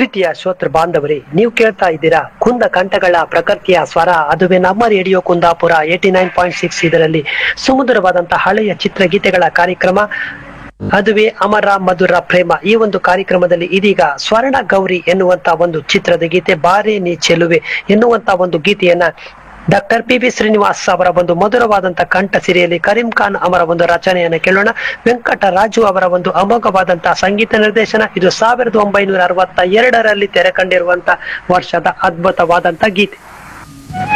ಪ್ರೀತಿಯ ಶ್ರೋತೃ ಬಾಂಧವರೇ ನೀವು ಕೇಳ್ತಾ ಇದ್ದೀರಾ ಕುಂದ ಕಂಠಗಳ ಪ್ರಕೃತಿಯ ಸ್ವರ ಅದುವೇ ನಮ್ಮ radio Kundapura eighty nine point six ಇದರಲ್ಲಿ ಸುಮಧುರವಾದಂತಹ ಹಳೆಯ ಚಿತ್ರಗೀತೆಗಳ ಕಾರ್ಯಕ್ರಮ ಅದುವೇ ಅಮರ ಮಧುರ ಪ್ರೇಮ ಈ ಒಂದು ಕಾರ್ಯಕ್ರಮದಲ್ಲಿ ಇದೀಗ ಸ್ವರ್ಣ ಗೌರಿ ಎನ್ನುವಂತ ಒಂದು ಚಿತ್ರದ ಗೀತೆ ಬಾರೆ ನೀ ಚೆಲುವೆ ಎನ್ನುವಂತ ಒಂದು ಗೀತೆಯನ್ನ ಡಾಕ್ಟರ್ ಪಿ ಬಿ ಶ್ರೀನಿವಾಸ್ ಅವರ ಒಂದು ಮಧುರವಾದಂತ ಕಂಠ ಸಿರಿಯಲ್ಲಿ ಕರೀಂ ಖಾನ್ ಅವರ ಒಂದು ರಚನೆಯನ್ನು ಕೇಳೋಣ ವೆಂಕಟರಾಜು ಅವರ ಒಂದು ಅಮೋಘವಾದಂತಹ ಸಂಗೀತ ನಿರ್ದೇಶನ ಇದು ಸಾವಿರದ ಒಂಬೈನೂರ ಅರವತ್ತ ಎರಡರಲ್ಲಿ ತೆರೆ ಕಂಡಿರುವಂತ ವರ್ಷದ ಅದ್ಭುತವಾದಂತ ಗೀತೆ